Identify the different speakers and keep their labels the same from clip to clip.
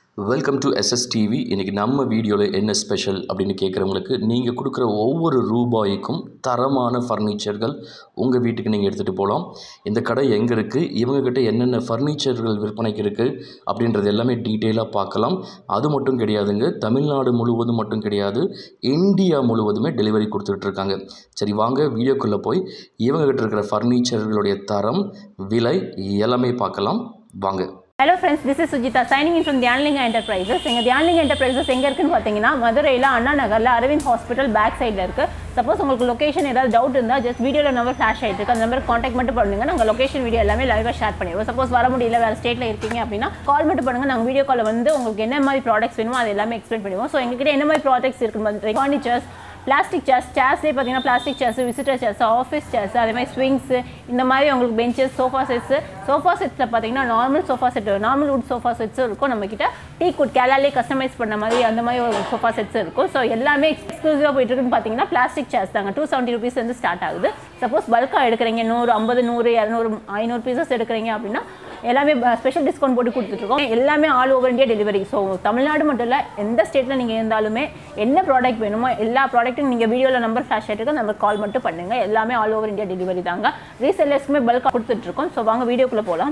Speaker 1: welcome to SS TV இன்றைக்கி நம்ம வீடியோவில் என்ன ஸ்பெஷல் அப்படின்னு கேட்குறவங்களுக்கு நீங்கள் கொடுக்குற ஒவ்வொரு ரூபாய்க்கும் தரமான ஃபர்னிச்சர்கள் உங்கள் வீட்டுக்கு நீங்கள் எடுத்துகிட்டு போகலாம் இந்த கடை எங்கே இருக்குது இவங்கக்கிட்ட என்னென்ன ஃபர்னிச்சர்கள் விற்பனைக்கு இருக்குது அப்படின்றது எல்லாமே டீட்டெயிலாக பார்க்கலாம் அது மட்டும் கிடையாதுங்க தமிழ்நாடு முழுவதும் மட்டும் கிடையாது இந்தியா முழுவதுமே டெலிவரி கொடுத்துட்ருக்காங்க சரி வாங்க வீடியோக்குள்ளே போய் இவங்ககிட்ட இருக்கிற ஃபர்னிச்சர்களுடைய தரம் விலை எல்லாமே பார்க்கலாம் வாங்க
Speaker 2: hello friends this is Sujitha signing in from Dhyanalinga enterprises எங்கள் தியான்லிங்கா என்டர்பிரைசஸ் எங்கே இருக்குன்னு பார்த்தீங்கன்னா மதுரையில் அண்ணா நகரில் அரவிந்த் ஹாஸ்பிட்டல் பேக் சைடில் இருக்குது சப்போஸ் உங்களுக்கு லொகேஷன் ஏதாவது டவுட் இருந்தால் ஜஸ்ட் வீடியோவில் நம்பர் ஃப்ளாஷ் ஆகிட்டு இருக்கு அந்த நம்பர் காண்டாக்ட் மட்டும் பண்ணுங்க நாங்கள் லொகேஷன் வீடியோ எல்லாமே லைவாக ஷேர் பண்ணிடுவோம் சப்போஸ் வர முடியல வேறு ஸ்டேட்டில் இருக்கீங்க அப்படின்னா கால் மட்டும் பண்ணுங்கள் நாங்கள் வீடியோ காலில் வந்து உங்களுக்கு என்ன மாதிரி ப்ராடக்ட்ஸ் வேணுமோ அது எல்லாமே எக்ஸ்பிளைன் பண்ணுவோம் ஸோ எங்ககிட்ட என்ன மாதிரி ப்ராடக்ட்ஸ் இருக்குது ஃபர்னிச்சர்ஸ் பிளாஸ்டிக் சேர்ஸ் சேர்ஸ்லேயே பார்த்தீங்கன்னா plastic chairs visitor chairs office chairs அதே மாதிரி ஸ்விங்ஸ் இந்த மாதிரி உங்களுக்கு பெஞ்சஸ் சோஃபா செட்ஸ் சோஃபா செட்ஸில் பார்த்தீங்கன்னா normal sofa set normal wood sofa செட்ஸும் இருக்கும் நம்மக்கிட்ட டீ குட் கேலாலே கஸ்டமைஸ் பண்ண மாதிரி அந்த மாதிரி ஒரு சோஃபா செட்ஸ் இருக்கும் ஸோ எல்லாமே எக்ஸ்க்ளூசிவாக போயிட்டு இருக்குன்னு பார்த்தீங்கன்னா பிளாஸ்டிக் சேர்ஸ் தாங்க டூ செவன்ட்டி ருபீஸ் வந்து ஸ்டார்ட் ஆகுது சப்போஸ் பல்காக எடுக்கிறீங்க நூறு ஐம்பது நூறு இரநூறு ஐநூறு பீசஸ் எடுக்கிறீங்க அப்படின்னா எல்லாமே ஸ்பெஷல் டிஸ்கவுண்ட் போட்டு கொடுத்துட்ருக்கோம் எல்லாமே all over India delivery so Tamil Nadu மட்டும் இல்லை எந்த ஸ்டேட்டில் நீங்கள் இருந்தாலுமே என்ன ப்ராடக்ட் வேணுமோ எல்லா ப்ராடக்ட்டும் நீங்கள் வீடியோவில் நம்பர் ஃப்ளாஷ் ஆகிட்டு நம்ம கால் மட்டும் பண்ணுங்கள் எல்லாமே ஆல் ஓவர் இந்தியா டெலிவரி தாங்க ரீசெல்லர்ஸ்க்குமே பல்காக கொடுத்துட்ருக்கோம் ஸோ வாங்க வீடியோக்குள்ளே போகலாம்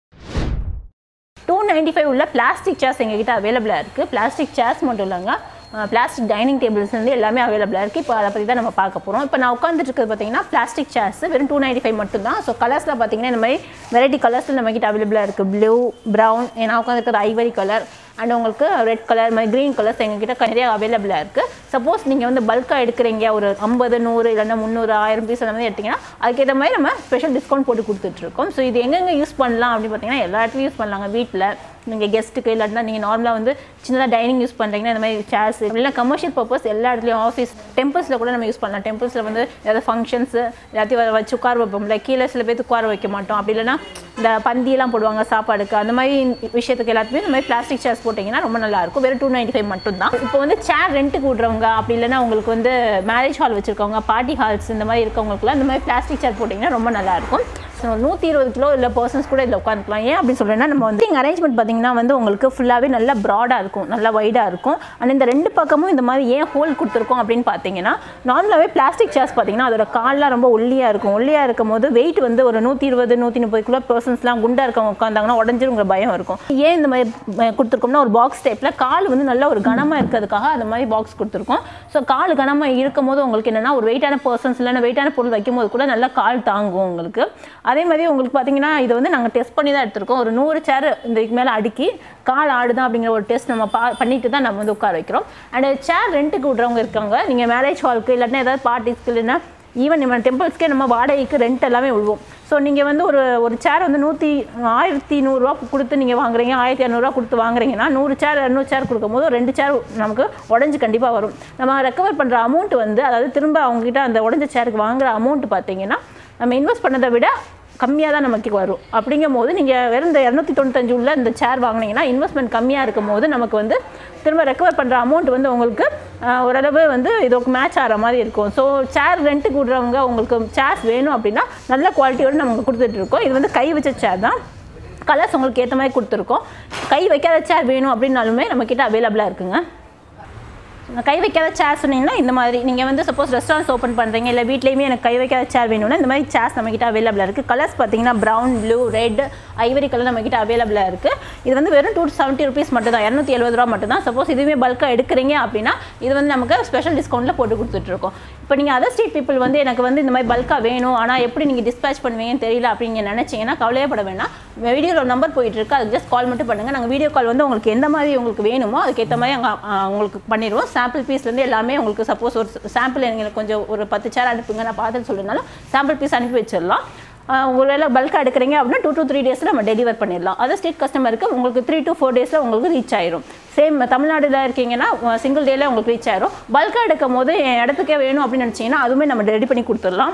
Speaker 2: டூ நைன்டி ஃபைவ் உள்ள பிளாஸ்டிக் சேர்ஸ் எங்ககிட்ட அவைலபிளாக இருக்குது பிளாஸ்டிக் சேர்ஸ் மட்டும் இல்லைங்க பிளாஸ்டிக் டைனிங் டேபிள்ஸ் வந்து எல்லாமே அவைலபிளாக இருக்குது இப்போ அதை பற்றி தான் நம்ம பார்க்க போகிறோம் இப்போ நான் உட்காந்துட்டு இருக்கிறது பார்த்தீங்கன்னா பிளாஸ்டிக் சேர்ஸ் வெறும் டூ நைன்டி ஃபைவ் மட்டும் தான் ஸோ கலர்ஸில் பார்த்தீங்கன்னா இந்த மாதிரி வெரைட்டி கலர்ஸில் நம்மக்கிட்ட அவைலபிளாக இருக்குது ப்ளூ ப்ரௌன் ஏன்னா உட்காந்துருக்கிறது ஐவரி கலர் அண்ட் உங்களுக்கு ரெட் கலர் மாதிரி க்ரீன் கலர்ஸ் எங்ககிட்ட நிறைய அவைலபிளாக இருக்குது சப்போஸ் நீங்கள் வந்து பல்காக எடுக்கிறீங்க ஒரு ஐம்பது நூறு இல்லைன்னா முந்நூறு ஆயிரம் பீஸ் அந்த மாதிரி எடுத்திங்கன்னா அதுக்கேற்ற மாதிரி நம்ம ஸ்பெஷல் டிஸ்கவுண்ட் போட்டு கொடுத்துட்ருக்கோம் ஸோ இது எங்கெங்கே யூஸ் பண்ணலாம் அப்படின்னு பார்த்தீங்கன்னா எல்லா இடத்துலையும் யூஸ் பண்ணலாங்க வீட்டில் நீங்கள் கெஸ்ட்டுக்கு இல்லாட்டினா நீங்கள் நார்மலாக வந்து சின்னதாக டைனிங் யூஸ் பண்ணுறீங்கன்னா இந்த மாதிரி சேர்ஸ் இல்லை கமர்ஷியல் பர்பஸ் எல்லா இடத்துலையும் ஆஃபீஸ் டெம்பிள்ஸில் கூட நம்ம யூஸ் பண்ணலாம் டெம்பிள்ஸில் வந்து ஏதாவது ஃபங்க்ஷன்ஸு எல்லாத்தையும் வச்சு உட்கார வைப்போம்ல கீழே சில பேருக்கு உட்கார வைக்க மாட்டோம் அப்படி இல்லைன்னா இந்த பந்தியெல்லாம் போடுவாங்க சாப்பாடுக்கு அந்த மாதிரி விஷயத்துக்கு எல்லாத்துக்குமே இந்த மாதிரி பிளாஸ்டிக் சேர்ஸ் போட்டிங்கன்னா ரொம்ப நல்லாயிருக்கும் வெறும் டூ நைன்ட்டி ஃபைவ் மட்டும் தான் இப்போ வந்து சேர் ரெண்ட்டுக்கு விட்றவங்க அப்படி இல்லைன்னா உங்களுக்கு வந்து மேரேஜ் ஹால் வச்சுருக்கவங்க பார்ட்டி ஹால்ஸ் இந்த மாதிரி இருக்கவங்களுக்குலாம் இந்த மாதிரி பிளாஸ்டிக் சேர் போட்டிங்கன்னா ரொம்ப நல்லாயிருக்கும் ஸோ நூற்றி இருபது கிலோ இல்லை பர்சன்ஸ் கூட இதில் உட்காந்துக்கலாம் ஏன் அப்படின்னு சொல்கிறேன்னா நம்ம வந்து இங்கே அரேஞ்ச்மெண்ட் பார்த்தீங்கன்னா வந்து உங்களுக்கு ஃபுல்லாகவே நல்லா ப்ராடாக இருக்கும் நல்லா வைடாக இருக்கும் அண்ட் இந்த ரெண்டு பக்கமும் இந்த மாதிரி ஏன் ஹோல் கொடுத்துருக்கோம் அப்படின்னு பார்த்தீங்கன்னா நார்மலாகவே பிளாஸ்டிக் சேர்ஸ் பார்த்தீங்கன்னா அதோட கால்லாம் ரொம்ப ஒல்லியாக இருக்கும் ஒல்லியாக இருக்கும் போது வெயிட் வந்து ஒரு நூற்றி இருபது நூற்றி முப்பது கிலோ பர்சன்ஸ்லாம் குண்டாக இருக்கவங்க உட்காந்தாங்கன்னா உடஞ்சிருங்கிற பயம் இருக்கும் ஏன் இந்த மாதிரி கொடுத்துருக்கோம்னா ஒரு பாக்ஸ் டைப்பில் கால் வந்து நல்ல ஒரு கனமாக இருக்கிறதுக்காக அந்த மாதிரி பாக்ஸ் கொடுத்துருக்கோம் ஸோ கால் கனமாக இருக்கும் போது உங்களுக்கு என்னென்னா ஒரு வெயிட்டான பர்சன்ஸ் இல்லைன்னா வெயிட்டான பொருள் வைக்கும்போது கூட நல்லா கால் தாங்கும் உங்களுக்கு அதே மாதிரி உங்களுக்கு பார்த்தீங்கன்னா இது வந்து நாங்கள் டெஸ்ட் பண்ணி தான் எடுத்திருக்கோம் ஒரு நூறு சேர் இந்த இதுக்கு மேலே அடுக்கி கால் ஆடுதான் அப்படிங்கிற ஒரு டெஸ்ட் நம்ம பா பண்ணிட்டு தான் நம்ம வந்து உட்கார வைக்கிறோம் அண்ட் சேர் ரெண்ட்டுக்கு விட்றவங்க இருக்காங்க நீங்கள் மேரேஜ் ஹாலுக்கு இல்லாட்டினா ஏதாவது பார்ட்டிஸ்க்கு இல்லைன்னா ஈவன் நம்ம டெம்பிள்ஸ்க்கே நம்ம வாடகைக்கு ரெண்ட் எல்லாமே விழுவோம் ஸோ நீங்கள் வந்து ஒரு ஒரு சேர் வந்து நூற்றி ஆயிரத்தி நூறுரூவா கொடுத்து நீங்கள் வாங்குறீங்க ஆயிரத்தி இரநூறுவா கொடுத்து வாங்குறீங்கன்னா நூறு சேர் இரநூறு சேர் கொடுக்கும்போது ரெண்டு சேர் நமக்கு உடஞ்சி கண்டிப்பாக வரும் நம்ம ரெக்கவர் பண்ணுற அமௌண்ட் வந்து அதாவது திரும்ப அவங்ககிட்ட அந்த உடஞ்ச சேருக்கு வாங்குற அமௌண்ட் பார்த்தீங்கன்னா நம்ம இன்வெஸ்ட் பண்ணதை விட கம்மியாக தான் நமக்கு வரும் அப்படிங்கும் போது நீங்கள் வெறும் இந்த இரநூத்தி தொண்ணூத்தஞ்சு உள்ள இந்த சேர் வாங்கினீங்கன்னா இன்வெஸ்ட்மெண்ட் கம்மியாக இருக்கும் போது நமக்கு வந்து திரும்ப ரெக்கவர் பண்ணுற அமௌண்ட் வந்து உங்களுக்கு ஓரளவு வந்து இதுக்கு மேட்ச் ஆகிற மாதிரி இருக்கும் ஸோ சேர் ரெண்ட்டுக்கு விடுறவங்க உங்களுக்கு சேர்ஸ் வேணும் அப்படின்னா நல்ல குவாலிட்டியோடு நம்ம கொடுத்துட்ருக்கோம் இது வந்து கை வச்ச சேர் தான் கலர்ஸ் உங்களுக்கு ஏற்ற மாதிரி கொடுத்துருக்கோம் கை வைக்காத சேர் வேணும் அப்படின்னாலுமே நம்மக்கிட்ட அவைலபிளாக இருக்குங்க கை வைக்காத சேர் சொன்னீங்கன்னா இந்த மாதிரி நீங்கள் வந்து சப்போஸ் ரெஸ்டாரண்ட்ஸ் ஓப்பன் பண்ணுறீங்க இல்லை வீட்லேயுமே எனக்கு கை வைக்காத சேர் வேணும்னா இந்த மாதிரி சேர்ஸ் நம்மக்கிட்ட அவைலபிளாக இருக்குது கலர்ஸ் பார்த்தீங்கன்னா brown blue red ivory colour நம்மக்கிட்ட அவைலபிளாக இருக்குது இது வந்து வெறும் டூ செவன்ட்டி ருபீஸ் மட்டும் தான் இரநூத்தி எழுபது ரூபா மட்டும் தான் சப்போஸ் இதுவுமே பல்காக எடுக்கிறீங்க அப்படின்னா இது வந்து நமக்கு ஸ்பெஷல் டிஸ்கவுண்ட்டில் போட்டு கொடுத்துட்ருக்கோம் இப்போ நீங்கள் அதர் ஸ்டேட் பீப்புள் வந்து எனக்கு வந்து இந்த மாதிரி பல்காக வேணும் ஆனால் எப்படி நீங்கள் டிஸ்பேச் பண்ணுவீங்கன்னு தெரியல அப்படின்னு நினச்சிங்கன்னா கவலையப்பட வேணாம் வீடியோவில் நம்பர் போயிட்டு இருக்கு அதுக்கு ஜஸ்ட் கால் மட்டும் பண்ணுங்கள் நாங்கள் வீடியோ கால் வந்து உங்களுக்கு எந்த மாதிரி உங்களுக்கு வேணுமோ அதுக்கேற்ற மாதிரி அங்கே உங்களுக்கு பண்ணிடுவோம் சாம்பிள் பீஸ்லேருந்து எல்லாமே உங்களுக்கு சப்போஸ் ஒரு சாம்பிள் எங்களுக்கு கொஞ்சம் ஒரு பத்து சேர் அனுப்புங்க நான் பார்த்துட்டு சொல்லுனாலும் சாம்பிள் பீஸ் அனுப்பி வச்சிடலாம் ஒருவேளை பல்காக எடுக்கிறீங்க அப்படின்னா டூ டூ த்ரீ டேஸில் நம்ம டெலிவர் பண்ணிடலாம் அதர் ஸ்டேட் கஸ்டமருக்கு உங்களுக்கு த்ரீ டு ஃபோர் டேஸில் உங்களுக்கு ரீச் ஆயிரும் சேம் தமிழ்நாடுல இருக்கீங்கன்னா சிங்கிள் டேல உங்களுக்கு ரீச் ஆயிரும் பல்காக எடுக்கும் போது என் இடத்துக்கே வேணும் அப்படின்னு நினச்சிங்கன்னா அதுவுமே நம்ம ரெடி பண்ணி கொடுத்துடலாம்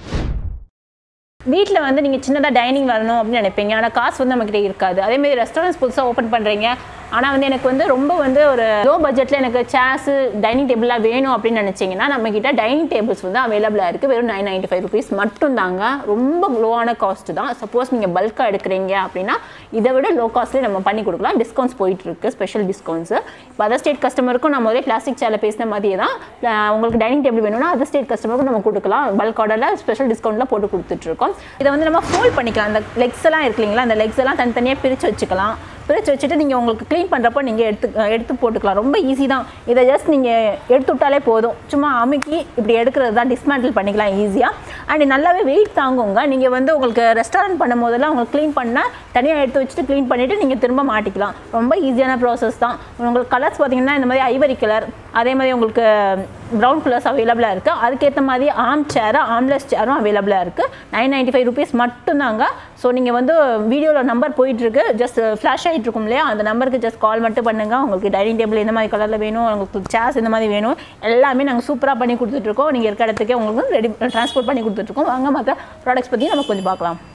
Speaker 2: வீட்டில் வந்து நீங்கள் சின்னதாக டைனிங் வரணும் அப்படின்னு நினைப்பீங்க ஆனால் காசு வந்து நம்மக்கிட்ட இருக்காது அதேமாதிரி ரெஸ்டாரண்ட்ஸ் புதுசாக ஓப்பன் பண்ணுறீங்க ஆனால் வந்து எனக்கு வந்து ரொம்ப வந்து ஒரு லோ பட்ஜெட்டில் எனக்கு சேர்ஸு டைனிங் டேபிளாக வேணும் அப்படின்னு நினச்சிங்கன்னா நம்மக்கிட்ட டைனிங் டேபிள்ஸ் வந்து அவைலபிளாக இருக்குது வெறும் நைன் நைன்ட்டி ஃபைவ் ருபீஸ் மட்டும் தாங்க ரொம்ப லோவான காஸ்ட் தான் சப்போஸ் நீங்கள் பல்காக எடுக்கிறீங்க அப்படின்னா இதை விட லோ காஸ்ட்லேயே நம்ம பண்ணி கொடுக்கலாம் டிஸ்கவுண்ட்ஸ் போயிட்டு இருக்கு ஸ்பெஷல் டிஸ்கவுண்ட்ஸு இப்போ அதர் ஸ்டேட் கஸ்டமருக்கும் நம்ம ஒரே கிளாசிக் சேரில் பேசின மாதிரியே தான் அஹ் உங்களுக்கு டைனிங் டேபிள் வேணும்னா அதர் ஸ்டேட் கஸ்டமருக்கும் நம்ம கொடுக்கலாம் பல்க் ஆர்டரில் ஸ்பெஷல் டிஸ்கவுண்ட்டில் போட்டு கொடுத்துட்ருக்கோம் இதை வந்து நம்ம ஃபோல்ட் பண்ணிக்கலாம் அந்த லெக்ஸ் எல்லாம் இருக்கு இல்லைங்களா அந்த லெக்ஸ் எல்லாம் தனித்தனியாக பிரித்து வச்சுக்கலாம் பிரித்து வச்சுட்டு நீங்கள் உங்களுக்கு க்ளீன் பண்ணுறப்போ நீங்கள் எடுத்து அஹ் எடுத்து போட்டுக்கலாம் ரொம்ப ஈஸி தான் இதை ஜஸ்ட் நீங்கள் எடுத்து விட்டாலே போதும் சும்மா அமுக்கி இப்படி எடுக்கிறது தான் டிஸ்மேண்டில் பண்ணிக்கலாம் ஈஸியாக அண்ட் நல்லாவே வெயிட் தாங்குங்க நீங்கள் வந்து உங்களுக்கு ரெஸ்டாரண்ட் பண்ணும் போதெல்லாம் உங்களுக்கு க்ளீன் பண்ணால் தனியாக எடுத்து வச்சுட்டு க்ளீன் பண்ணிவிட்டு நீங்கள் திரும்ப மாட்டிக்கலாம் ரொம்ப ஈஸியான ப்ராசஸ் தான் உங்களுக்கு கலர்ஸ் பார்த்தீங்கன்னா இந்த மாதிரி ஐவரி கலர் அதே மாதிரி உங்களுக்கு ப்ரௌன் கலர்ஸ் அவைலபிளாக இருக்குது அதுக்கேற்ற மாதிரி ஆம் சேரு ஆம்லெஸ் சேரும் அவைலபிளாக இருக்குது நைன் நைன்ட்டி ஃபைவ் ருபீஸ் மட்டும்தாங்க ஸோ நீங்கள் வந்து வீடியோவில் நம்பர் போயிட்டுருக்கு ஜஸ்ட் ஃப்ளாஷ் ஆகிட்டு இருக்கும் இல்லையா அந்த நம்பருக்கு ஜஸ்ட் கால் மட்டும் பண்ணுங்கள் உங்களுக்கு டைனிங் டேபிள் எந்த மாதிரி கலரில் வேணும் உங்களுக்கு சேர்ஸ் எந்த மாதிரி வேணும் எல்லாமே நாங்கள் சூப்பராக பண்ணி கொடுத்துட்ருக்கோம் நீங்கள் இருக்க இடத்துக்கே உங்களுக்கு ரெடி ட்ரான்ஸ்போர்ட் பண்ணி கொடுத்துட்ருக்கோம் வாங்க மற்ற ப்ராடக்ட்ஸ் பற்றி நம்ம கொஞ்சம் பார்க்கலாம்